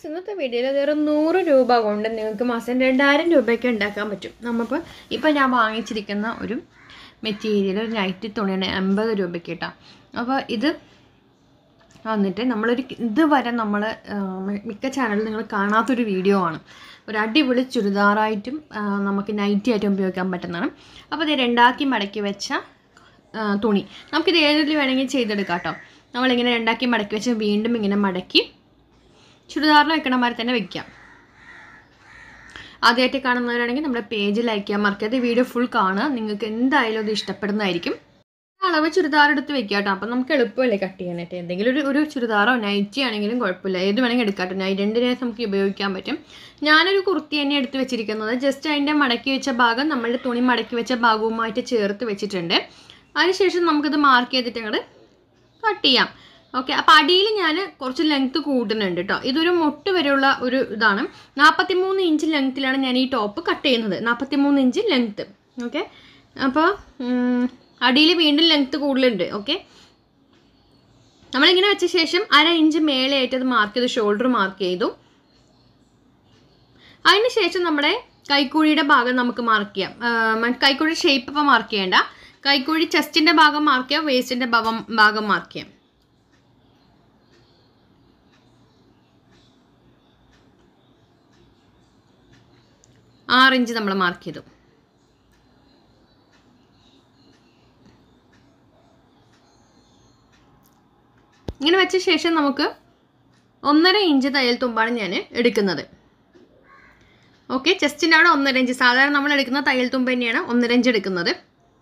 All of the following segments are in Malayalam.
ഇന്നത്തെ വീഡിയോയിൽ വെറും നൂറ് രൂപ കൊണ്ട് നിങ്ങൾക്ക് മാസം രണ്ടായിരം രൂപയ്ക്ക് ഉണ്ടാക്കാൻ പറ്റും നമ്മളിപ്പോൾ ഇപ്പോൾ ഞാൻ വാങ്ങിച്ചിരിക്കുന്ന ഒരു മെറ്റീരിയൽ ഒരു നൈറ്റി തുണിയാണ് എൺപത് രൂപയ്ക്ക് കേട്ടോ അപ്പോൾ ഇത് വന്നിട്ട് നമ്മളൊരു ഇതുവരെ നമ്മൾ മിക്ക ചാനലിൽ നിങ്ങൾ കാണാത്തൊരു വീഡിയോ ആണ് ഒരു അടിപൊളി ചുരിദാറായിട്ടും ആ, നമുക്ക് നൈറ്റി ആയിട്ടും ഉപയോഗിക്കാൻ പറ്റുന്നതാണ് അപ്പോൾ ഇത് രണ്ടാക്കി മടക്കി വെച്ച ആ, തുണി നമുക്കിത് ഏതിൽ വേണമെങ്കിൽ ചെയ്തെടുക്കാം കേട്ടോ നമ്മളിങ്ങനെ രണ്ടാക്കി മടക്കി വെച്ച് വീണ്ടും ഇങ്ങനെ മടക്കി ചുരിദാറിന് വെക്കണ മാതിരി തന്നെ വെക്കാം ആദ്യമായിട്ട് കാണുന്നവരാണെങ്കിൽ നമ്മുടെ പേജ് ലൈക്ക് ചെയ്യാൻ മറക്കരുത് വീഡിയോ ഫുൾ കാണുക നിങ്ങൾക്ക് എന്തായാലും അത് ഇഷ്ടപ്പെടുന്നതായിരിക്കും അളവ് ചുരിദാർ എടുത്ത് വെക്കുക കേട്ടോ അപ്പം നമുക്ക് എളുപ്പമല്ലേ കട്ട് ചെയ്യാനായിട്ട് എന്തെങ്കിലും ഒരു ഒരു ചുരിദാറോ നൈറ്റി ആണെങ്കിലും കുഴപ്പമില്ല ഏത് വേണമെങ്കിൽ എടുക്കാം കേട്ടോ നൈറ്റ് രണ്ട് ഡേയ്സ് നമുക്ക് ഉപയോഗിക്കാൻ പറ്റും ഞാനൊരു കുർത്തി തന്നെ എടുത്ത് വെച്ചിരിക്കുന്നത് ജസ്റ്റ് അതിൻ്റെ മടക്കി വെച്ച ഭാഗം നമ്മളുടെ തുണി മടക്കി വെച്ച ഭാഗവുമായിട്ട് ചേർത്ത് വെച്ചിട്ടുണ്ട് അതിനുശേഷം നമുക്കിത് മാർക്ക് ചെയ്തിട്ട് അങ്ങോട്ട് കട്ട് ചെയ്യാം ഓക്കെ അപ്പോൾ അടിയിൽ ഞാൻ കുറച്ച് ലെങ്ത്ത് കൂട്ടുന്നുണ്ട് കേട്ടോ ഇതൊരു മുട്ട് വരെയുള്ള ഒരു ഇതാണ് നാൽപ്പത്തി മൂന്ന് ഇഞ്ച് ലെങ്ത്തിലാണ് ഞാൻ ഈ ടോപ്പ് കട്ട് ചെയ്യുന്നത് നാൽപ്പത്തി മൂന്ന് ഇഞ്ച് ലെങ്ത്ത് ഓക്കെ അപ്പോൾ അടിയിൽ വീണ്ടും ലെങ്ത്ത് കൂടുതലുണ്ട് ഓക്കെ നമ്മളിങ്ങനെ വെച്ച ശേഷം അര ഇഞ്ച് മേലെയായിട്ട് അത് മാർക്ക് ചെയ്തു ഷോൾഡർ മാർക്ക് ചെയ്തു അതിന് ശേഷം നമ്മുടെ കൈക്കുഴിയുടെ ഭാഗം നമുക്ക് മാർക്ക് ചെയ്യാം ആ, കൈക്കുഴി ഷേപ്പ് ഇപ്പോൾ മാർക്ക് ചെയ്യേണ്ട കൈക്കുഴി ചെസ്റ്റിൻ്റെ ഭാഗം മാർക്ക് ചെയ്യാം വേസ്റ്റിൻ്റെ ഭാഗം ഭാഗം മാർക്ക് ചെയ്യാം ആറ് ഇഞ്ച് നമ്മൾ മാർക്ക് ചെയ്തു ഇങ്ങനെ വെച്ച ശേഷം നമുക്ക് ഒന്നര ഇഞ്ച് തയ്യൽ തുമ്പാണ് ഞാൻ എടുക്കുന്നത് ഓക്കെ ചെസ്റ്റിൻ്റെ അവിടെ ഒന്നര ഇഞ്ച് സാധാരണ നമ്മൾ എടുക്കുന്ന തയ്യൽ തുമ്പ് തന്നെയാണ് ഒന്നര ഇഞ്ച് എടുക്കുന്നത്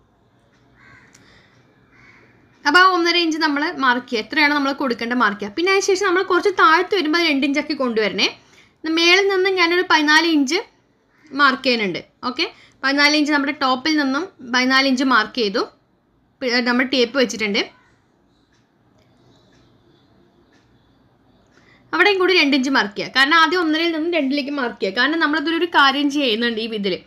അപ്പോൾ ആ ഒന്നര ഇഞ്ച് നമ്മൾ മാർക്ക് ചെയ്യുക എത്രയാണ് നമ്മൾ കൊടുക്കേണ്ട മാർക്ക് ചെയ്യുക പിന്നെ അതിന് ശേഷം നമ്മൾ കുറച്ച് താഴത്ത് വരുമ്പോൾ അത് രണ്ട് ഇഞ്ചാക്കി കൊണ്ടുവരണേ മേളിൽ നിന്ന് ഞാനൊരു പതിനാല് ഇഞ്ച് മാർക്ക് ചെയ്യുന്നുണ്ട് ഓക്കെ പതിനാല് ഇഞ്ച് നമ്മുടെ ടോപ്പിൽ നിന്നും പതിനാല് ഇഞ്ച് മാർക്ക് ചെയ്തു പി- നമ്മൾ ടേപ്പ് വെച്ചിട്ടുണ്ട് അവിടെയും കൂടി രണ്ട് ഇഞ്ച് മാർക്ക് ചെയ്യുക കാരണം ആദ്യം ഒന്നരയിൽ നിന്നും രണ്ടിലേക്ക് മാർക്ക് ചെയ്യുക കാരണം നമ്മളതൊരു കാര്യം ചെയ്യുന്നുണ്ട് ഈ ഇതിൽ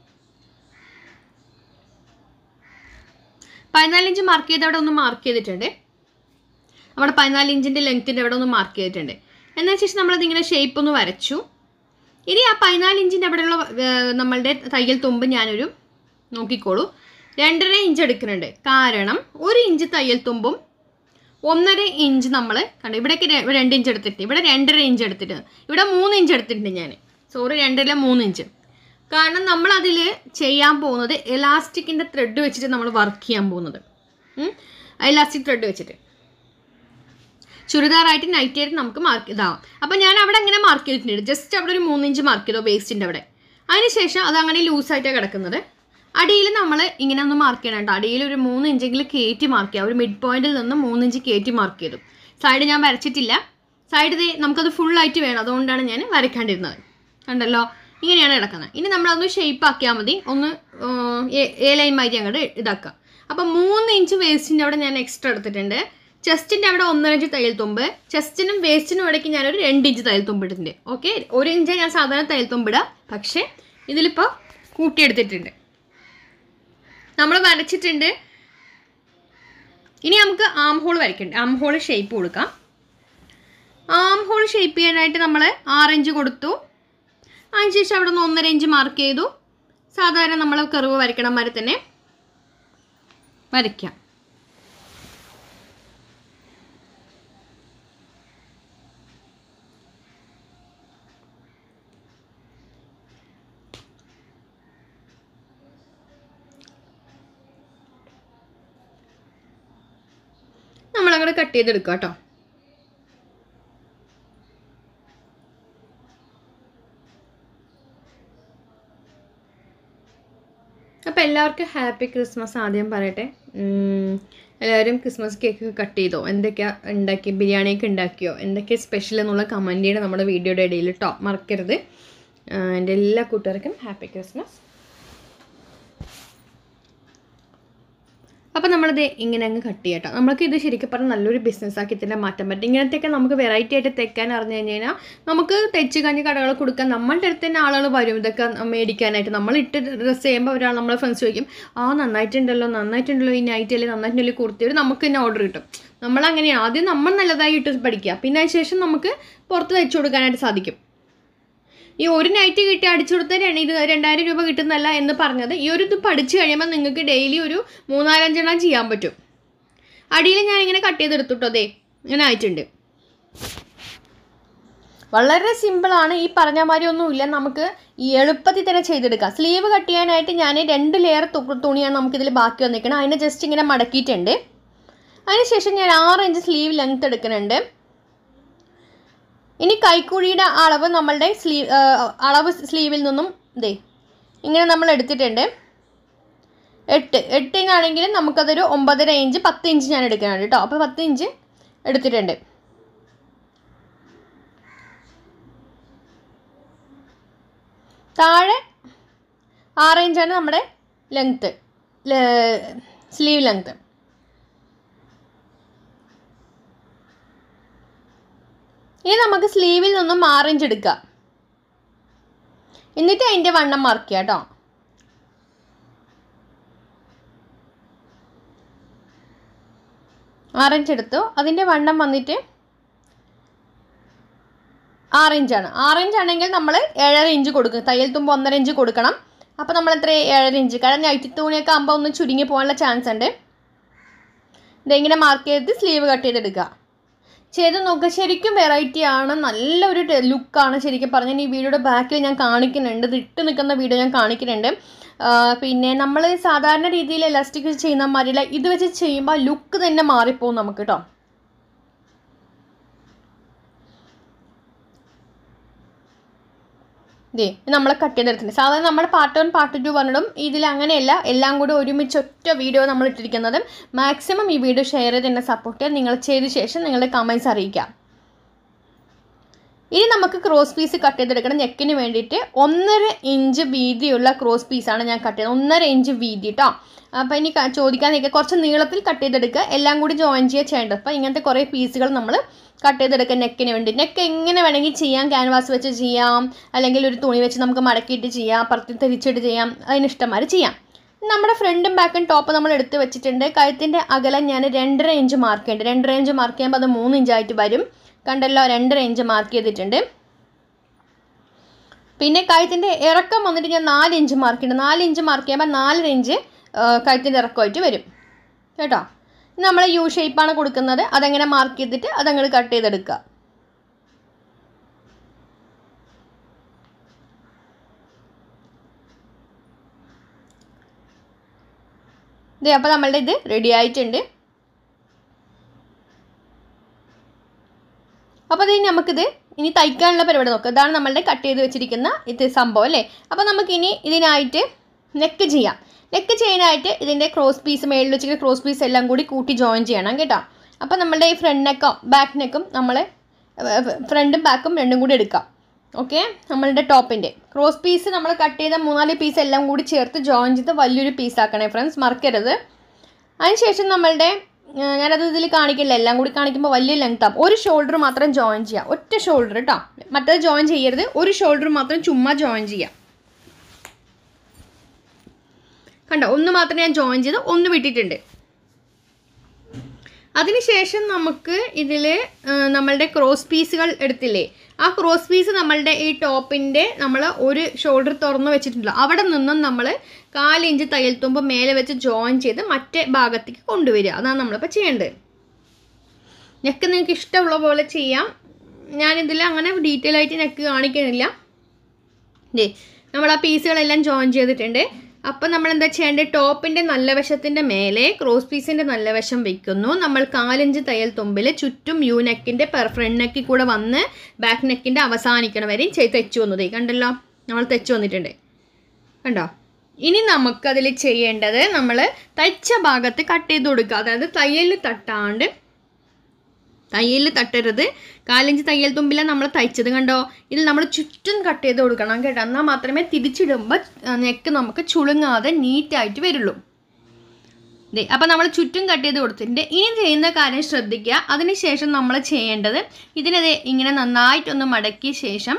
പതിനാല് ഇഞ്ച് മാർക്ക് ചെയ്ത് അവിടെ ഒന്ന് മാർക്ക് ചെയ്തിട്ടുണ്ട് അവിടെ പതിനാല് ഇഞ്ചിൻ്റെ ലെങ്ത്തിൻ്റെ അവിടെ ഒന്ന് മാർക്ക് ചെയ്തിട്ടുണ്ട് എന്നതിന് ശേഷം നമ്മളതിങ്ങനെ ഷേപ്പ് ഒന്ന് വരച്ചു ഇനി ആ പതിനാല് ഇഞ്ചിൻ്റെ അവിടെയുള്ള ഏർ, നമ്മളുടെ തയ്യൽ തുമ്പ് ഞാനൊരു നോക്കിക്കോളൂ രണ്ടര ഇഞ്ച് എടുക്കുന്നുണ്ട് കാരണം ഒരു ഇഞ്ച് തയ്യൽ തുമ്പും ഒന്നര ഇഞ്ച് നമ്മൾ കണ്ടു ഇവിടേക്ക് ര- രണ്ട് ഇഞ്ച് എടുത്തിട്ട് ഇവിടെ രണ്ടര ഇഞ്ച് എടുത്തിട്ട് ഇവിടെ മൂന്ന് ഇഞ്ച് എടുത്തിട്ടുണ്ട് ഞാൻ സോറി രണ്ടര മൂന്ന് ഇഞ്ച് കാരണം നമ്മൾ അതിൽ ചെയ്യാൻ പോകുന്നത് എലാസ്റ്റിക്കിൻ്റെ ത്രെഡ് വെച്ചിട്ട് നമ്മൾ വർക്ക് ചെയ്യാൻ പോകുന്നത് എലാസ്റ്റിക് ത്രെഡ് വെച്ചിട്ട് ചുരിദാറായിട്ട് നൈറ്റ് ആയിട്ട് നമുക്ക് മാർക്ക് ഇതാവാം അപ്പോൾ ഞാൻ അവിടെ അങ്ങനെ മാർക്ക് ചെയ്തിട്ടുണ്ട് ജസ്റ്റ് അവിടെ ഒരു മൂന്ന് ഇഞ്ച് മാർക്ക് ചെയ്തോ വേസ്റ്റിൻ്റെ അവിടെ അതിനുശേഷം അത് അങ്ങനെ ലൂസായിട്ടാണ് കിടക്കുന്നത് അടിയിൽ നമ്മൾ ഇങ്ങനെ ഒന്ന് മാർക്ക് ചെയ്യണം കേട്ടോ അടിയിൽ ഒരു മൂന്ന് ഇഞ്ചെങ്കിലും കയറ്റി മാർക്ക് ചെയ്യാം ഒരു മിഡ് പോയിന്റിൽ നിന്ന് മൂന്ന് ഇഞ്ച് കയറ്റി മാർക്ക് ചെയ്തു സൈഡ് ഞാൻ വരച്ചിട്ടില്ല സൈഡ് ദേ നമുക്കത് ഫുള്ളായിട്ട് വേണം അതുകൊണ്ടാണ് ഞാൻ വരയ്ക്കാണ്ടിരുന്നത് കണ്ടല്ലോ ഇങ്ങനെയാണ് കിടക്കുന്നത് ഇനി നമ്മളതൊന്ന് ഷേപ്പ് ആക്കിയാൽ മതി ഒന്ന് എ ലൈൻ മാറ്റി അങ്ങോട്ട് ഇതാക്കുക അപ്പം മൂന്ന് ഇഞ്ച് വേസ്റ്റിൻ്റെ അവിടെ ഞാൻ എക്സ്ട്രാ എടുത്തിട്ടുണ്ട് ചെസ്റ്റിൻ്റെ അവിടെ ഒന്നര ഇഞ്ച് തയ്യൽ തുമ്പ് ചെസ്റ്റിനും വേസ്റ്റിനും ഇടയ്ക്ക് ഞാനൊരു രണ്ട് ഇഞ്ച് തയ്യൽ തുമ്പ് ഇട്ടിട്ടുണ്ട് ഓക്കെ ഒരു ഇഞ്ച് ഞാൻ സാധാരണ തയ്യൽ തുമ്പ് ഇടുക പക്ഷേ ഇതിലിപ്പോൾ കൂട്ടിയെടുത്തിട്ടുണ്ട് നമ്മൾ വരച്ചിട്ടുണ്ട് ഇനി നമുക്ക് ആം ഹോൾ വരയ്ക്കണ്ട ആം ഹോൾ ഷേപ്പ് കൊടുക്കാം ആം ഹോൾ ഷേപ്പ് ചെയ്യാനായിട്ട് നമ്മൾ ആറ് ഇഞ്ച് കൊടുത്തു അതിന് ശേഷം അവിടെ നിന്ന് ഒന്നര ഇഞ്ച് മാർക്ക് ചെയ്തു സാധാരണ നമ്മൾ കർവ് വരയ്ക്കണ മാതിരി തന്നെ വരയ്ക്കാം നമ്മളങ്ങോട്ട് കട്ട് ചെയ്തെടുക്കുക കേട്ടോ അപ്പോൾ എല്ലാവർക്കും ഹാപ്പി ക്രിസ്മസ് ആദ്യം പറയട്ടെ ഉം, എല്ലാവരും ക്രിസ്മസ് കേക്ക് കട്ട് ചെയ്തോ എന്തൊക്കെയാണ് ഉണ്ടാക്കി ബിരിയാണിയൊക്കെ ഉണ്ടാക്കിയോ എന്തൊക്കെ സ്പെഷ്യൽ എന്നുള്ള കമൻറ്റ് ചെയ്യണം നമ്മുടെ വീഡിയോയുടെ ഇടയിൽ കേട്ടോ മറക്കരുത് ആ, എൻ്റെ എല്ലാ കൂട്ടുകാർക്കും ഹാപ്പി ക്രിസ്മസ് അപ്പോൾ നമ്മളിത് ഇങ്ങനെ അങ്ങ് കട്ട് ചെയ്യട്ടോ നമ്മൾക്ക് ഇത് ശരിക്കും പറഞ്ഞാൽ നല്ലൊരു ബിസിനസ് ആക്കി തന്നെ മാറ്റാൻ പറ്റും ഇങ്ങനത്തെയൊക്കെ നമുക്ക് വെറൈറ്റി ആയിട്ട് തെക്കാൻ അറിഞ്ഞു കഴിഞ്ഞ് കഴിഞ്ഞാൽ നമുക്ക് തെച്ച് കഞ്ഞ് കടകൾ കൊടുക്കാൻ നമ്മളുടെ അടുത്ത് തന്നെ ആളുകൾ വരും ഇതൊക്കെ മേടിക്കാനായിട്ട് നമ്മൾ ഇട്ട് ഡ്രസ്സ് ചെയ്യുമ്പോൾ ഒരാൾ നമ്മളെ ഫ്രണ്ട്സ് ചോദിക്കും ആ നന്നായിട്ടുണ്ടല്ലോ നന്നായിട്ടുണ്ടല്ലോ ഈ നൈറ്റ് അല്ലെങ്കിൽ നന്നായിട്ടുണ്ടല്ലോ ഈ കുർത്തി ഒരു നമുക്ക് തന്നെ ഓർഡർ കിട്ടും നമ്മൾ അങ്ങനെയാണ് ആദ്യം നമ്മൾ നല്ലതായി ഇട്ട് പഠിക്കുക പിന്നെ അതിന് ശേഷം നമുക്ക് പുറത്ത് തയ്ച്ചു കൊടുക്കാനായിട്ട് സാധിക്കും ഈ ഒരു നൈറ്റ് കിട്ടി അടിച്ചു കൊടുത്ത ര- ഇത് രണ്ടായിരം രൂപ കിട്ടുന്നല്ല എന്ന് പറഞ്ഞത് ഈ ഒരു ഇത് പഠിച്ചു കഴിയുമ്പോൾ നിങ്ങൾക്ക് ഡെയിലി ഒരു മൂന്നാലഞ്ചെണ്ണം ചെയ്യാൻ പറ്റും അടിയിൽ ഞാൻ ഇങ്ങനെ കട്ട് ചെയ്തെടുത്തുട്ടോ അതെ ഇങ്ങനെ ആയിട്ടുണ്ട് വളരെ സിമ്പിളാണ് ഈ പറഞ്ഞ മാതിരി ഒന്നുമില്ല നമുക്ക് ഈ എളുപ്പത്തിൽ തന്നെ ചെയ്തെടുക്കാം സ്ലീവ് കട്ട് ചെയ്യാനായിട്ട് ഞാൻ രണ്ട് ലെയർ തുണിയാണ് നമുക്കിതിൽ ബാക്കി വന്നിരിക്കണം അതിനെ ജസ്റ്റ് ഇങ്ങനെ മടക്കിയിട്ടുണ്ട് അതിനുശേഷം ഞാൻ ആറ് ഇഞ്ച് സ്ലീവ് ലെങ്ത് എടുക്കുന്നുണ്ട് ഇനി കൈക്കുഴിയുടെ അളവ് നമ്മളുടെ സ്ലീവ് അളവ് സ്ലീവിൽ നിന്നും ഇതേ ഇങ്ങനെ നമ്മൾ എടുത്തിട്ടുണ്ട് എട്ട് എട്ട് ഇഞ്ചാണെങ്കിൽ നമുക്കതൊരു ഒമ്പതര ഇഞ്ച് പത്ത് ഇഞ്ച് ഞാൻ എടുക്കുന്നുണ്ട് കേട്ടോ അപ്പോൾ പത്ത് ഇഞ്ച് എടുത്തിട്ടുണ്ട് താഴെ ആറ് ഇഞ്ചാണ് നമ്മുടെ ലെങ്ത്ത് സ്ലീവ് ലെങ്ത്ത് ഇനി നമുക്ക് സ്ലീവിൽ നിന്നും ആറ് ഇഞ്ച് എടുക്കാം എന്നിട്ട് അതിൻ്റെ വണ്ണം മാർക്ക് ചെയ്യാം കേട്ടോ ആറ് ഇഞ്ച് എടുത്തു അതിൻ്റെ വണ്ണം വന്നിട്ട് ആറ് ഇഞ്ചാണ് ആറ് ഇഞ്ച് ആണെങ്കിൽ നമ്മൾ ഏഴര ഇഞ്ച് കൊടുക്കും തയ്യൽ തുമ്പ് ഒന്നര ഇഞ്ച് കൊടുക്കണം അപ്പോൾ നമ്മൾ എത്ര ഏഴര ഇഞ്ച് കാരണം നൈറ്റി തുണിയൊക്കെ ആകുമ്പോൾ ഒന്ന് ചുരുങ്ങി പോകാനുള്ള ചാൻസ് ഉണ്ട് ഇതെങ്ങനെ മാർക്ക് ചെയ്ത് സ്ലീവ് കട്ട് ചെയ്തെടുക്കുക ചെയ്ത് നോക്കുക ശരിക്കും വെറൈറ്റി ആണ് നല്ലൊരു ലുക്കാണ് ശരിക്കും പറഞ്ഞാൽ ഈ വീഡിയോയുടെ ബാക്കിൽ ഞാൻ കാണിക്കുന്നുണ്ട് ഇത് ഇട്ട് നിൽക്കുന്ന വീഡിയോ ഞാൻ കാണിക്കുന്നുണ്ട് ആ, പിന്നെ നമ്മൾ സാധാരണ രീതിയിൽ എലാസ്റ്റിക് ചെയ്യുന്ന മാതിരില്ല ഇത് വെച്ച് ചെയ്യുമ്പോൾ ലുക്ക് തന്നെ മാറിപ്പോവും നമുക്ക് കേട്ടോ ദേ നമ്മൾ കട്ട് ചെയ്തെടുത്തിട്ടുണ്ട് സാധാരണ നമ്മൾ പാർട്ട് വൺ പാർട്ട് ടു പറഞ്ഞിടും ഇതിൽ അങ്ങനെയല്ല എല്ലാം കൂടി ഒരുമിച്ച് ഒറ്റ വീഡിയോ നമ്മൾ ഇട്ടിരിക്കുന്നത് മാക്സിമം ഈ വീഡിയോ ഷെയർ ചെയ്ത് എന്നെ സപ്പോർട്ട് ചെയ്യാൻ നിങ്ങൾ ചെയ്ത ശേഷം നിങ്ങളുടെ കമൻസ് അറിയിക്കാം ഇനി നമുക്ക് ക്രോസ് പീസ് കട്ട് ചെയ്തെടുക്കണം നെക്കിന് വേണ്ടിയിട്ട് ഒന്നര ഇഞ്ച് വീതിയുള്ള ക്രോസ് പീസാണ് ഞാൻ കട്ട് ചെയ്യുന്നത് ഒന്നര ഇഞ്ച് വീതി കേട്ടോ അപ്പോൾ ഇനി ക- ചോദിക്കാൻ നിൽക്കുക കുറച്ച് നീളത്തിൽ കട്ട് ചെയ്തെടുക്കുക എല്ലാം കൂടി ജോയിൻ ചെയ്യുക ചെയ്യേണ്ടത് അപ്പോൾ ഇങ്ങനത്തെ കുറേ പീസുകൾ നമ്മൾ കട്ട് ചെയ്തെടുക്കുക നെക്കിന് വേണ്ടി നെക്ക് എങ്ങനെ വേണമെങ്കിൽ ചെയ്യാം ക്യാൻവാസ് വെച്ച് ചെയ്യാം അല്ലെങ്കിൽ ഒരു തുണി വെച്ച് നമുക്ക് മടക്കിയിട്ട് ചെയ്യാം അപ്പുറത്ത് തിരിച്ചിട്ട് ചെയ്യാം അതിന് ഇഷ്ടംമാതിരി ചെയ്യാം നമ്മുടെ ഫ്രണ്ടും ബാക്കും ടോപ്പ് നമ്മൾ എടുത്ത് വെച്ചിട്ടുണ്ട് കഴുത്തിൻ്റെ അകലം ഞാൻ രണ്ടര ഇഞ്ച് മാർക്ക് ചെയ്യുന്നുണ്ട് രണ്ടര ഇഞ്ച് മാർക്ക് ചെയ്യുമ്പോൾ അത് മൂന്ന് ഇഞ്ചായിട്ട് വരും കണ്ടല്ലോ രണ്ടര ഇഞ്ച് മാർക്ക് ചെയ്തിട്ടുണ്ട് പിന്നെ കഴുത്തിൻ്റെ ഇറക്കം വന്നിട്ട് ഞാൻ നാല് ഇഞ്ച് മാർക്ക് ചെയ്യുന്നുണ്ട് നാല് ഇഞ്ച് മാർക്ക് ചെയ്യുമ്പോൾ നാലര ഇഞ്ച് കഴുത്തിൻ്റെ ഇറക്കമായിട്ട് വരും കേട്ടോ നമ്മൾ യു ഷേപ്പാണ് കൊടുക്കുന്നത് അതങ്ങനെ മാർക്ക് ചെയ്തിട്ട് അതങ്ങോട്ട് കട്ട് ചെയ്തെടുക്കുക ഇതേ അപ്പോൾ നമ്മളുടെ ഇത് റെഡി ആയിട്ടുണ്ട് അപ്പോൾ ഇത് നമുക്കിത് ഇനി തയ്ക്കാനുള്ള പരിപാടി നോക്കാം ഇതാണ് നമ്മളുടെ കട്ട് ചെയ്ത് വെച്ചിരിക്കുന്ന ഇത് സംഭവം അല്ലേ അപ്പോൾ നമുക്കിനി ഇതിനായിട്ട് നെക്ക് ചെയ്യാം നെക്ക് ചെയ്യാനായിട്ട് ഇതിൻ്റെ ക്രോസ് പീസ് മേളിൽ വെച്ചിട്ട് ക്രോസ് പീസ് എല്ലാം കൂടി കൂട്ടി ജോയിൻ ചെയ്യണം കേട്ടോ അപ്പോൾ നമ്മളുടെ ഈ ഫ്രണ്ട് നെക്കോ ബാക്ക് നെക്കും നമ്മൾ ഫ്രണ്ടും ബാക്കും രണ്ടും കൂടി എടുക്കാം ഓക്കെ നമ്മളുടെ ടോപ്പിൻ്റെ ക്രോസ് പീസ് നമ്മൾ കട്ട് ചെയ്ത മൂന്നാല് പീസ് എല്ലാം കൂടി ചേർത്ത് ജോയിൻ ചെയ്ത് വലിയൊരു പീസാക്കണേ ഫ്രണ്ട്സ് മറക്കരുത് അതിനുശേഷം നമ്മളുടെ ആ, ഞാനത് ഇതിൽ കാണിക്കില്ല എല്ലാം കൂടി കാണിക്കുമ്പോൾ വലിയ ലെങ്ത് ആവും ഒരു ഷോൾഡർ മാത്രം ജോയിൻ ചെയ്യാം ഒറ്റ ഷോൾഡർ കേട്ടോ മറ്റേത് ജോയിൻ ചെയ്യരുത് ഒരു ഷോൾഡർ മാത്രം ചുമ്മാ ജോയിൻ ചെയ്യാം കണ്ടോ ഒന്ന് മാത്രം ഞാൻ ജോയിൻ ചെയ്ത് ഒന്ന് വിട്ടിട്ടുണ്ട് അതിനുശേഷം നമുക്ക് ഇതിൽ നമ്മളുടെ ക്രോസ് പീസുകൾ എടുത്തില്ലേ ആ ക്രോസ് പീസ് നമ്മളുടെ ഈ ടോപ്പിൻ്റെ നമ്മൾ ഒരു ഷോൾഡർ തുറന്ന് വെച്ചിട്ടുണ്ടല്ലോ അവിടെ നിന്നും നമ്മൾ കാലിഞ്ച് തയ്യൽ തുമ്പ് മേലെ വെച്ച് ജോയിൻ ചെയ്ത് മറ്റേ ഭാഗത്തേക്ക് കൊണ്ടുവരിക അതാണ് നമ്മളിപ്പോൾ ചെയ്യേണ്ടത് നെക്ക് നിങ്ങൾക്ക് ഇഷ്ടമുള്ള പോലെ ചെയ്യാം ഞാനിതിൽ അങ്ങനെ ഡീറ്റെയിൽ ആയിട്ട് നെക്ക് കാണിക്കുന്നില്ല ദേ നമ്മൾ ആ പീസുകളെല്ലാം ജോയിൻ ചെയ്തിട്ടുണ്ട് അപ്പം നമ്മൾ എന്താ ചെയ്യേണ്ടത് ടോപ്പിൻ്റെ നല്ല വശത്തിൻ്റെ മേലെ ക്രോസ് പീസിൻ്റെ നല്ല വശം വെക്കുന്നു നമ്മൾ കാലഞ്ച് തയ്യൽ തുമ്പിൽ ചുറ്റും യു നെക്കിൻ്റെ പെർ ഫ്രണ്ട് നെക്കിൽ കൂടെ വന്ന് ബാക്ക് നെക്കിൻ്റെ അവസാനിക്കണ വരെയും ചെയ്ത് തെച്ചു വന്നതേ കണ്ടല്ലോ നമ്മൾ തെച്ചു വന്നിട്ടുണ്ട് കണ്ടോ ഇനി നമുക്കതിൽ ചെയ്യേണ്ടത് നമ്മൾ തയ്ച്ച ഭാഗത്ത് കട്ട് ചെയ്ത് കൊടുക്കുക അതായത് തയ്യൽ തട്ടാണ്ട് തയ്യൽ തട്ടരുത് കാലഞ്ച് തയ്യൽ തുമ്പിലാണ് നമ്മൾ തയ്ച്ചത് കണ്ടോ ഇത് നമ്മൾ ചുറ്റും കട്ട് ചെയ്ത് കൊടുക്കണം കേട്ടോ എന്നാൽ മാത്രമേ തിരിച്ചിടുമ്പോൾ നെക്ക് നമുക്ക് ചുളുങ്ങാതെ നീറ്റായിട്ട് വരുള്ളൂ ദേ അപ്പം നമ്മൾ ചുറ്റും കട്ട് ചെയ്ത് കൊടുത്തിട്ടുണ്ട് ഇനി ചെയ്യുന്ന കാര്യം ശ്രദ്ധിക്കുക അതിനുശേഷം നമ്മൾ ചെയ്യേണ്ടത് ഇതിനെ ഇങ്ങനെ നന്നായിട്ടൊന്ന് മടക്കിയ ശേഷം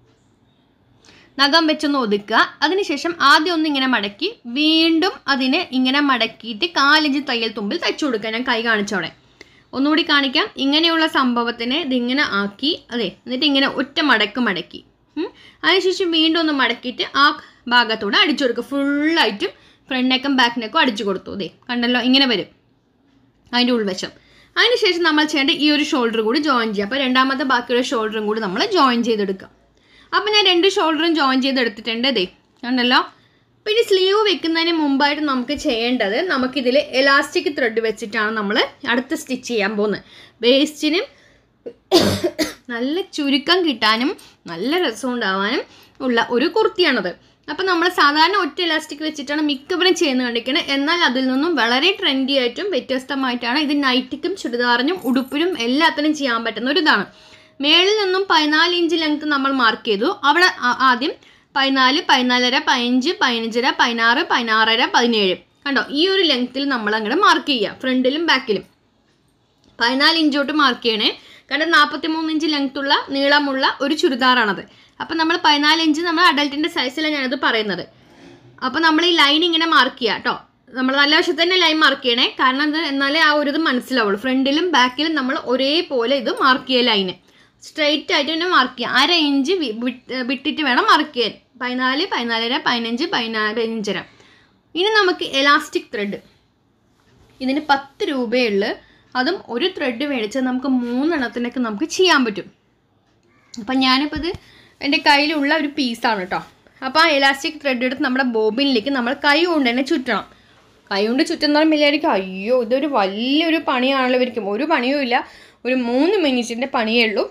നഖം വെച്ചൊന്ന് ഒതുക്കുക അതിനുശേഷം ആദ്യം ഒന്ന് ഇങ്ങനെ മടക്കി വീണ്ടും അതിനെ ഇങ്ങനെ മടക്കിയിട്ട് കാലിഞ്ച് തയ്യൽ തുമ്പിൽ തയ്ച്ചു കൊടുക്കുക ഞാൻ കൈ കാണിച്ചോടെ ഒന്നുകൂടി കാണിക്കാം ഇങ്ങനെയുള്ള സംഭവത്തിനെ ഇതിങ്ങനെ ആക്കി അതെ എന്നിട്ട് ഇങ്ങനെ ഒറ്റ മടക്ക് മടക്കി ഉം. അതിനുശേഷം വീണ്ടും ഒന്ന് മടക്കിയിട്ട് ആ ഭാഗത്തൂടെ അടിച്ചു കൊടുക്കുക ഫുള്ളായിട്ടും ഫ്രണ്ട് നെക്കും ബാക്ക് നെക്കും അടിച്ചു കൊടുത്തു അതെ കണ്ടല്ലോ ഇങ്ങനെ വരും അതിൻ്റെ ഉൾവശം അതിനുശേഷം നമ്മൾ ചെയ്യേണ്ട ഈ ഒരു ഷോൾഡർ കൂടി ജോയിൻ ചെയ്യുക അപ്പോൾ രണ്ടാമത്തെ ബാക്കിയുള്ള ഷോൾഡറും കൂടി നമ്മൾ ജോയിൻ ചെയ്തെടുക്കുക അപ്പോൾ ഞാൻ രണ്ട് ഷോൾഡറും ജോയിൻ ചെയ്തെടുത്തിട്ടുണ്ട് ഇതേ കണ്ടല്ലോ പിന്നെ സ്ലീവ് വെക്കുന്നതിന് മുമ്പായിട്ട് നമുക്ക് ചെയ്യേണ്ടത് നമുക്കിതിൽ എലാസ്റ്റിക് ത്രെഡ് വെച്ചിട്ടാണ് നമ്മൾ അടുത്ത സ്റ്റിച്ച് ചെയ്യാൻ പോകുന്നത് വേസ്റ്റിനും നല്ല ചുരുക്കം കിട്ടാനും നല്ല രസം ഉണ്ടാവാനും ഉള്ള ഒരു കുർത്തിയാണത് അപ്പം നമ്മൾ സാധാരണ ഒറ്റ ഇലാസ്റ്റിക് വെച്ചിട്ടാണ് മിക്കവരും ചെയ്യുന്നത് കണ്ടിരിക്കുന്നത് എന്നാൽ അതിൽ നിന്നും വളരെ ട്രെൻഡി ആയിട്ടും വ്യത്യസ്തമായിട്ടാണ് ഇത് നൈറ്റിക്കും ചുരിദാറിനും ഉടുപ്പിനും എല്ലാത്തിനും ചെയ്യാൻ പറ്റുന്ന ഒരു ഇതാണ് മേളിൽ നിന്നും പതിനാല് ഇഞ്ച് ലെങ്ത് നമ്മൾ മാർക്ക് ചെയ്തു അവിടെ ആ- ആദ്യം പതിനാല് പതിനാലര പതിനഞ്ച് പതിനഞ്ചര പതിനാറ് പതിനാറര പതിനേഴ് കണ്ടോ ഈ ഒരു ലെങ്ത്തിൽ നമ്മൾ അങ്ങോട്ട് മാർക്ക് ചെയ്യുക ഫ്രണ്ടിലും ബാക്കിലും പതിനാല് ഇഞ്ചോട്ട് മാർക്ക് ചെയ്യണേ കാരണം നാൽപ്പത്തി മൂന്ന് ഇഞ്ച് ലെങ്ത് ഉള്ള നീളമുള്ള ഒരു ചുരിദാറാണത് അപ്പം നമ്മൾ പതിനാല് ഇഞ്ച് നമ്മൾ അഡൽട്ടിൻ്റെ സൈസിലാണ് ഞാനത് പറയുന്നത് അപ്പോൾ നമ്മൾ ഈ ലൈൻ ഇങ്ങനെ മാർക്ക് ചെയ്യുക കേട്ടോ നമ്മൾ നല്ല വശത്ത് തന്നെ ലൈൻ മാർക്ക് ചെയ്യണേ കാരണം അത് എന്നാലേ ആ ഒരു ഇത് മനസ്സിലാവുള്ളൂ ഫ്രണ്ടിലും ബാക്കിലും നമ്മൾ ഒരേപോലെ ഇത് മാർക്ക് ചെയ്യുക ലൈന് സ്ട്രെയിറ്റ് ആയിട്ട് തന്നെ മാർക്ക് ചെയ്യുക അര ഇഞ്ച് വി- വിട്ട്- വിട്ടിട്ട് വേണം മാർക്ക് ചെയ്യാൻ പതിനാല് പതിനാലര പതിനഞ്ച് പതിനാല് പതിനഞ്ചര ഇനി നമുക്ക് എലാസ്റ്റിക് ത്രെഡ് ഇതിന് പത്ത് രൂപയുള്ളു അതും ഒരു ത്രെഡ് മേടിച്ചാൽ നമുക്ക് മൂന്നെണ്ണത്തിനൊക്കെ നമുക്ക് ചെയ്യാൻ പറ്റും അപ്പം ഞാനിപ്പോൾ ഇത് എൻ്റെ കയ്യിലുള്ള ഒരു പീസാണ് കേട്ടോ അപ്പോൾ ആ എലാസ്റ്റിക് ത്രെഡ് എടുത്ത് നമ്മുടെ ബോബിനിലേക്ക് നമ്മൾ കൈ കൊണ്ട് തന്നെ ചുറ്റണം കൈ കൊണ്ട് ചുറ്റുന്ന വിചാരിക്കും അയ്യോ ഇതൊരു വലിയൊരു പണിയാണല്ലോ ഇവർക്കും ഒരു പണിയും ഇല്ല ഒരു മൂന്ന് മിനിറ്റിൻ്റെ പണിയേ ഉള്ളൂ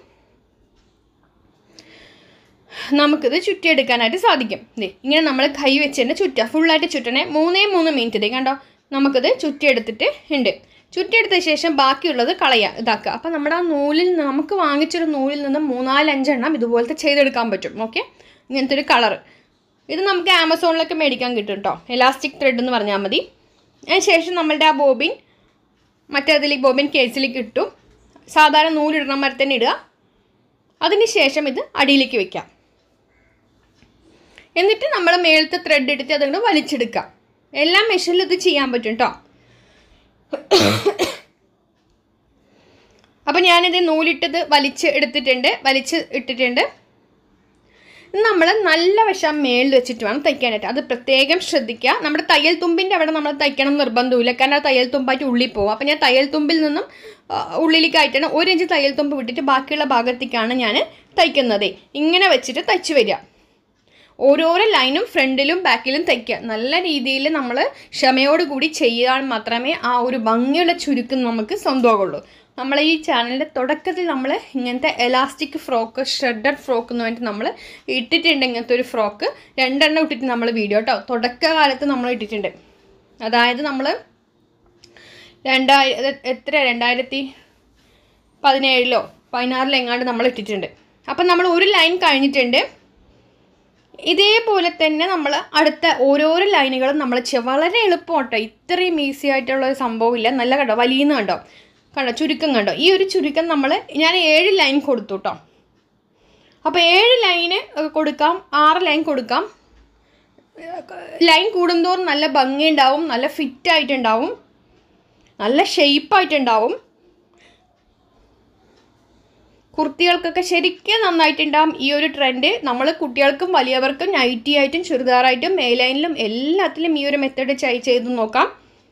നമുക്കിത് ചുറ്റിയെടുക്കാനായിട്ട് സാധിക്കും ദേ ഇങ്ങനെ നമ്മൾ കൈ വെച്ച് തന്നെ ചുറ്റുക ഫുള്ളായിട്ട് ചുറ്റണേ മൂന്നേ മൂന്ന് മിനിറ്റ് ദേ കണ്ടോ നമുക്കിത് ചുറ്റിയെടുത്തിട്ട് ഉണ്ട് ചുറ്റിയെടുത്ത ശേഷം ബാക്കിയുള്ളത് കളയുക ഇതാക്കുക അപ്പം നമ്മുടെ ആ നൂലിൽ നിന്ന് നമുക്ക് വാങ്ങിച്ചൊരു നൂലിൽ നിന്ന് മൂന്നാലഞ്ചെണ്ണം ഇതുപോലത്തെ ചെയ്തെടുക്കാൻ പറ്റും ഓക്കെ ഇങ്ങനത്തെ ഒരു കളറ് ഇത് നമുക്ക് ആമസോണിലൊക്കെ മേടിക്കാൻ കിട്ടും കേട്ടോ എലാസ്റ്റിക് ത്രെഡ് എന്ന് പറഞ്ഞാൽ മതി അതിന് ശേഷം നമ്മളുടെ ആ ബോബിൻ മറ്റേതിൽ ബോബിൻ കേസിലേക്ക് ഇട്ടു സാധാരണ നൂലിടണം മരം തന്നെ ഇടുക അതിന് ശേഷം ഇത് അടിയിലേക്ക് വെക്കാം എന്നിട്ട് നമ്മൾ മേളത്തെ ത്രെഡ് എടുത്ത് അതുകൊണ്ട് വലിച്ചെടുക്കാം എല്ലാ മെഷീനിലും ഇത് ചെയ്യാൻ പറ്റും കേട്ടോ അപ്പം ഞാനിത് നൂലിട്ടത് വലിച്ച് എടുത്തിട്ടുണ്ട് വലിച്ച് ഇട്ടിട്ടുണ്ട് നമ്മൾ നല്ല വശം മേളിൽ വെച്ചിട്ട് വേണം തയ്ക്കാനായിട്ട് അത് പ്രത്യേകം ശ്രദ്ധിക്കുക നമ്മുടെ തയ്യൽ തുമ്പിൻ്റെ അവിടെ നമ്മൾ തയ്ക്കണം നിർബന്ധമില്ല കാരണം ആ തയ്യൽ തുമ്പായിട്ട് ഉള്ളിൽ പോകും അപ്പം ഞാൻ തയ്യൽ തുമ്പിൽ നിന്നും ആ, ഉള്ളിലേക്കായിട്ടാണ് ഒരു ഇഞ്ച് തയ്യൽ തുമ്പ് വിട്ടിട്ട് ബാക്കിയുള്ള ഭാഗത്തേക്കാണ് ഞാൻ തയ്ക്കുന്നത് ഇങ്ങനെ വെച്ചിട്ട് തയ്ച്ച് വരിക ഓരോരോ ലൈനും ഫ്രണ്ടിലും ബാക്കിലും തയ്ക്കുക നല്ല രീതിയിൽ നമ്മൾ ക്ഷമയോട് കൂടി ചെയ്യാൻ മാത്രമേ ആ ഒരു ഭംഗിയുള്ള ചുരുക്കം നമുക്ക് സ്വന്തമാകുള്ളൂ നമ്മൾ ഈ ചാനലിൻ്റെ തുടക്കത്തിൽ നമ്മൾ ഇങ്ങനത്തെ എലാസ്റ്റിക് ഫ്രോക്ക് ഷ്രെഡഡ് ഫ്രോക്ക് എന്ന് പറഞ്ഞിട്ട് നമ്മൾ ഇട്ടിട്ടുണ്ട് ഇങ്ങനത്തെ ഒരു ഫ്രോക്ക് രണ്ടെണ്ണം ഇട്ടിട്ട് നമ്മൾ വീഡിയോ കേട്ടോ തുടക്കകാലത്ത് നമ്മൾ ഇട്ടിട്ടുണ്ട് അതായത് നമ്മൾ രണ്ടായിര എത്ര രണ്ടായിരത്തി പതിനേഴിലോ പതിനാറിലോ എങ്ങാണ്ട് നമ്മൾ ഇട്ടിട്ടുണ്ട് അപ്പം നമ്മൾ ഒരു ലൈൻ കഴിഞ്ഞിട്ടുണ്ട് ഇതേപോലെ തന്നെ നമ്മൾ അടുത്ത ഓരോരോ ലൈനുകളും നമ്മൾ ചെയ്യുക വളരെ എളുപ്പം കേട്ടോ ഇത്രയും ഈസി ആയിട്ടുള്ള ഒരു സംഭവമില്ല നല്ല കണ്ടോ വലിയെന്ന് കണ്ടോ കണ്ടോ ചുരുക്കം കണ്ടോ ഈ ഒരു ചുരുക്കം നമ്മൾ ഞാൻ ഏഴ് ലൈൻ കൊടുത്തു കേട്ടോ അപ്പോൾ ഏഴ് ലൈന് കൊടുക്കാം ആറ് ലൈൻ കൊടുക്കാം ലൈൻ കൂടുന്തോറും നല്ല ഭംഗിയുണ്ടാവും നല്ല ഫിറ്റായിട്ടുണ്ടാവും നല്ല ഷെയ്പ്പായിട്ടുണ്ടാവും കുർത്തികൾക്കൊക്കെ ശരിക്കും നന്നായിട്ടുണ്ടാവും ഈ ഒരു ട്രെൻഡ് നമ്മൾ കുട്ടികൾക്കും വലിയവർക്കും നൈറ്റി ആയിട്ടും ചുരിദാറായിട്ടും മെയിലൈനിലും എല്ലാത്തിലും ഈ ഒരു മെത്തേഡ് ചെയ്ത് നോക്കാം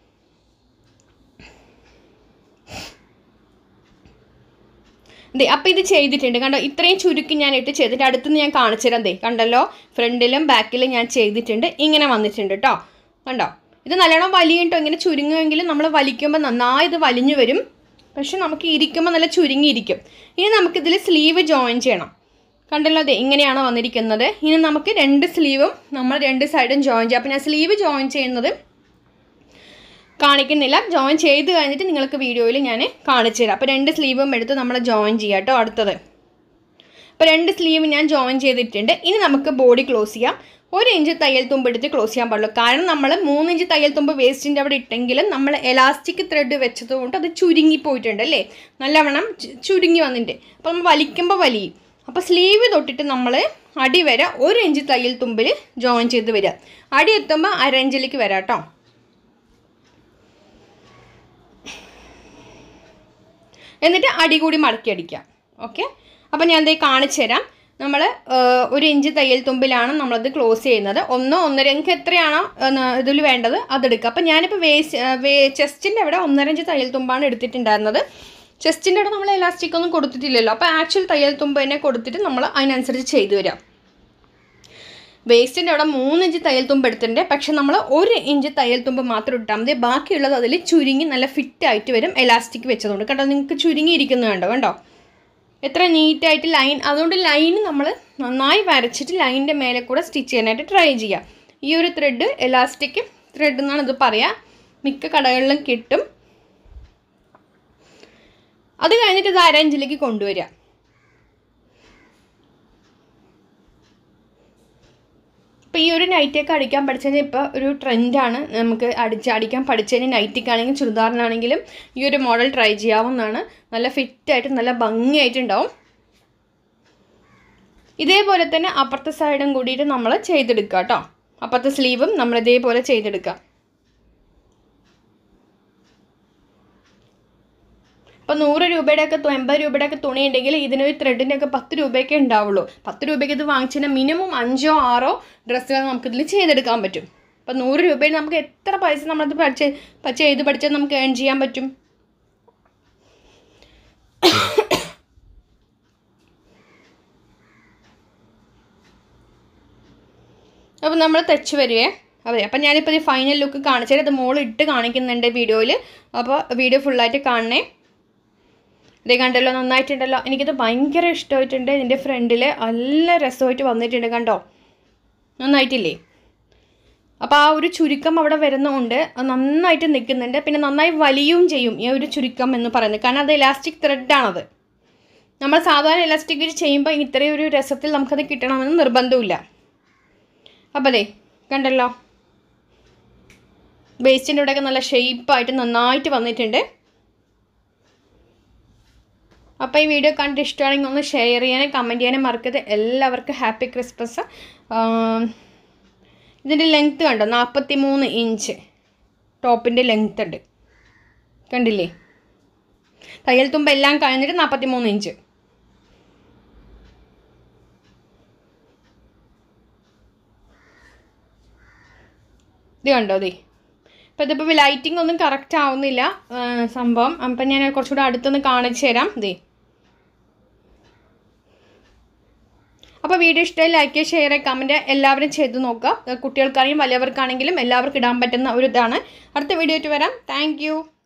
ദേ അപ്പം ഇത് ചെയ്തിട്ടുണ്ട് കണ്ടോ ഇത്രയും ചുരുക്കി ഞാൻ ഇട്ട് ചെയ്തിട്ട് അടുത്തുനിന്ന് ഞാൻ കാണിച്ചു തരാം ദേ കണ്ടല്ലോ ഫ്രണ്ടിലും ബാക്കിലും ഞാൻ ചെയ്തിട്ടുണ്ട് ഇങ്ങനെ വന്നിട്ടുണ്ട് കേട്ടോ കണ്ടോ ഇത് നല്ലോണം വലിയിട്ടോ ഇങ്ങനെ ചുരുങ്ങുമെങ്കിലും നമ്മൾ വലിക്കുമ്പോൾ നന്നായി ഇത് വലിഞ്ഞു വരും പക്ഷെ നമുക്ക് ഇരിക്കുമ്പോൾ നല്ല ചുരുങ്ങിയിരിക്കും ഇനി നമുക്കിതിൽ സ്ലീവ് ജോയിൻ ചെയ്യണം കണ്ടല്ലോ അതെ ഇങ്ങനെയാണ് വന്നിരിക്കുന്നത് ഇനി നമുക്ക് രണ്ട് സ്ലീവും നമ്മൾ രണ്ട് സൈഡും ജോയിൻ ചെയ്യാം അപ്പോൾ ഞാൻ സ്ലീവ് ജോയിൻ ചെയ്യുന്നത് കാണിക്കുന്നില്ല ജോയിൻ ചെയ്ത് കഴിഞ്ഞിട്ട് നിങ്ങൾക്ക് വീഡിയോയിൽ ഞാൻ കാണിച്ചു തരാം അപ്പോൾ രണ്ട് സ്ലീവും എടുത്ത് നമ്മൾ ജോയിൻ ചെയ്യാം കേട്ടോ അടുത്തത് അപ്പോൾ രണ്ട് സ്ലീവ് ഞാൻ ജോയിൻ ചെയ്തിട്ടുണ്ട് ഇനി നമുക്ക് ബോഡി ക്ലോസ് ചെയ്യാം ഒരു ഇഞ്ച് തയ്യൽ തുമ്പ് എടുത്ത് ക്ലോസ് ചെയ്യാൻ പാടുള്ളൂ കാരണം നമ്മൾ മൂന്ന് ഇഞ്ച് തയ്യൽ തുമ്പ് വേസ്റ്റിൻ്റെ അവിടെ ഇട്ടെങ്കിലും നമ്മൾ എലാസ്റ്റിക് ത്രെഡ് വെച്ചത് കൊണ്ട് അത് ചുരുങ്ങി പോയിട്ടുണ്ട് അല്ലേ നല്ലവണ്ണം ചു- ചുരുങ്ങി വന്നിട്ടുണ്ട് അപ്പോൾ നമ്മൾ വലിക്കുമ്പോൾ വലിയും അപ്പോൾ സ്ലീവ് തൊട്ടിട്ട് നമ്മൾ അടി വരെ ഒരു ഇഞ്ച് തയ്യൽ തുമ്പിൽ ജോയിൻ ചെയ്ത് വരിക അടി എത്തുമ്പോൾ അര ഇഞ്ചിലേക്ക് വരാം കേട്ടോ എന്നിട്ട് അടി കൂടി മടക്കി അടിക്കാം ഓക്കെ അപ്പോൾ ഞാൻ ദേ കാണിച്ചു തരാം നമ്മൾ ഒരു ഇഞ്ച് തയ്യൽ തുമ്പിലാണ് നമ്മളത് ക്ലോസ് ചെയ്യുന്നത് ഒന്നോ ഒന്നര നിങ്ങൾക്ക് എത്രയാണോ ഇതിൽ വേണ്ടത് അതെടുക്കുക അപ്പോൾ ഞാനിപ്പോൾ വേസ്റ്റ് ചെസ്റ്റിൻ്റെ അവിടെ ഒന്നര ഇഞ്ച് തയ്യൽ തുമ്പാണ് എടുത്തിട്ടുണ്ടായിരുന്നത് ചെസ്റ്റിൻ്റെ അവിടെ നമ്മൾ എലാസ്റ്റിക് ഒന്നും കൊടുത്തിട്ടില്ലല്ലോ അപ്പോൾ ആക്ച്വൽ തയ്യൽ തുമ്പ് തന്നെ കൊടുത്തിട്ട് നമ്മൾ അതിനനുസരിച്ച് ചെയ്തു വരാം വേസ്റ്റിൻ്റെ അവിടെ മൂന്ന് ഇഞ്ച് തയ്യൽ തുമ്പ് എടുത്തിട്ടുണ്ട് പക്ഷെ നമ്മൾ ഒരു ഇഞ്ച് തയ്യൽ തുമ്പ് മാത്രം ഇട്ടാൽ മതി ബാക്കിയുള്ളത് അതിൽ ചുരുങ്ങി നല്ല ഫിറ്റ് ആയിട്ട് വരും എലാസ്റ്റിക് വെച്ചതുകൊണ്ട് കണ്ടോ നിങ്ങൾക്ക് ചുരുങ്ങി ഇരിക്കുന്നത് കണ്ടോ കണ്ടോ എത്ര നീറ്റായിട്ട് ലൈൻ അതുകൊണ്ട് ലൈൻ നമ്മൾ നന്നായി വരച്ചിട്ട് ലൈനിൻ്റെ മേലെ കൂടെ സ്റ്റിച്ച് ചെയ്യാനായിട്ട് ട്രൈ ചെയ്യുക ഈ ഒരു ത്രെഡ് എലാസ്റ്റിക് ത്രെഡ് എന്നാണ് ഇത് പറയുക മിക്ക കടകളിലും കിട്ടും അത് കഴിഞ്ഞിട്ട് ഇത് അരഞ്ചിലേക്ക് കൊണ്ടുവരിക ഇപ്പോൾ ഈ ഒരു നൈറ്റിയൊക്കെ അടിക്കാൻ പഠിച്ചതിന് ഇപ്പോൾ ഒരു ട്രെൻഡാണ് നമുക്ക് അടിച്ച് അടിക്കാൻ പഠിച്ചതിന് നൈറ്റിക്കാണെങ്കിലും ചുരിദാറിനാണെങ്കിലും ഈ ഒരു മോഡൽ ട്രൈ ചെയ്യാവുന്നതാണ് നല്ല ഫിറ്റായിട്ട് നല്ല ഭംഗിയായിട്ടുണ്ടാവും ഇതേപോലെ തന്നെ അപ്പുറത്തെ സൈഡും കൂടിയിട്ട് നമ്മൾ ചെയ്തെടുക്കുക കേട്ടോ അപ്പുറത്തെ സ്ലീവും നമ്മൾ ഇതേപോലെ ചെയ്തെടുക്കുക അപ്പോൾ നൂറ് രൂപയുടെ ഒക്കെ എൺപത് രൂപയുടെ ഒക്കെ തുണി ഉണ്ടെങ്കിൽ ഇതിനൊരു ത്രെഡിൻ്റെ ഒക്കെ പത്ത് രൂപയൊക്കെ ഉണ്ടാവുള്ളൂ പത്ത് രൂപയ്ക്ക് ഇത് വാങ്ങിച്ചാൽ മിനിമം അഞ്ചോ ആറോ ഡ്രസ്സുകൾ നമുക്കിതിൽ ചെയ്തെടുക്കാൻ പറ്റും അപ്പോൾ നൂറ് രൂപയിൽ നമുക്ക് എത്ര പൈസ നമ്മളത് പഠിച്ച് ചെയ്ത് പഠിച്ചാൽ നമുക്ക് ഏൺ ചെയ്യാൻ പറ്റും അപ്പോൾ നമ്മൾ തെച്ച് വരുവേ അതെ അപ്പം ഞാനിപ്പോൾ ഈ ഫൈനൽ ലുക്ക് കാണിച്ചാൽ അത് മോൾ ഇട്ട് കാണിക്കുന്നുണ്ട് വീഡിയോയിൽ അപ്പോൾ വീഡിയോ ഫുള്ളായിട്ട് കാണണേ ഇതേ കണ്ടല്ലോ നന്നായിട്ടുണ്ടല്ലോ എനിക്കിത് ഭയങ്കര ഇഷ്ടമായിട്ടുണ്ട് ഇതിൻ്റെ ഫ്രണ്ടിൽ നല്ല രസമായിട്ട് വന്നിട്ടുണ്ട് കണ്ടോ നന്നായിട്ടില്ലേ അപ്പോൾ ആ ഒരു ചുരുക്കം അവിടെ വരുന്നതുകൊണ്ട് അത് നന്നായിട്ട് നിൽക്കുന്നുണ്ട് പിന്നെ നന്നായി വലിയും ചെയ്യും ഈ ഒരു ചുരുക്കം എന്ന് പറയുന്നത് കാരണം അത് ഇലാസ്റ്റിക് ത്രെഡാണത് നമ്മൾ സാധാരണ ഇലാസ്റ്റിക് വെച്ച് ചെയ്യുമ്പോൾ ഇത്രയും ഒരു രസത്തിൽ നമുക്കത് കിട്ടണമെന്ന് നിർബന്ധമില്ല അപ്പോൾ അതെ കണ്ടല്ലോ വേസ്റ്റിൻ്റെ ഇവിടെയൊക്കെ നല്ല ഷേപ്പായിട്ട് നന്നായിട്ട് വന്നിട്ടുണ്ട് അപ്പോൾ ഈ വീഡിയോ കണ്ടിട്ട് ഇഷ്ടമാണെങ്കിൽ ഒന്ന് ഷെയർ ചെയ്യാനും കമൻറ്റ് ചെയ്യാനും മറക്കരുത് എല്ലാവർക്കും ഹാപ്പി ക്രിസ്മസ് ഇതിൻ്റെ ലെങ്ത്ത് കണ്ടോ നാൽപ്പത്തി മൂന്ന് ഇഞ്ച് ടോപ്പിൻ്റെ ലെങ്ത്ത് ഉണ്ട് കണ്ടില്ലേ തയ്യൽ തുമ്പ് എല്ലാം കഴിഞ്ഞിട്ട് നാൽപ്പത്തി മൂന്ന് ഇഞ്ച് ഇത് കണ്ടോ അതെ അപ്പോൾ ഇതിപ്പോൾ ലൈറ്റിംഗ് ഒന്നും കറക്റ്റ് ആവുന്നില്ല സംഭവം അപ്പം ഞാൻ കുറച്ചുകൂടെ അടുത്തൊന്ന് കാണിച്ചു തരാം ഇതേ അപ്പോൾ വീഡിയോ ഇഷ്ടമായി ലൈക്ക് ഷെയർ കമൻറ്റ് എല്ലാവരും ചെയ്ത് നോക്കുക കുട്ടികൾക്കാണെങ്കിലും വലിയവർക്കാണെങ്കിലും എല്ലാവർക്കും ഇടാൻ പറ്റുന്ന ഒരു ഇതാണ് അടുത്ത വീഡിയോ ആയിട്ട് വരാം താങ്ക്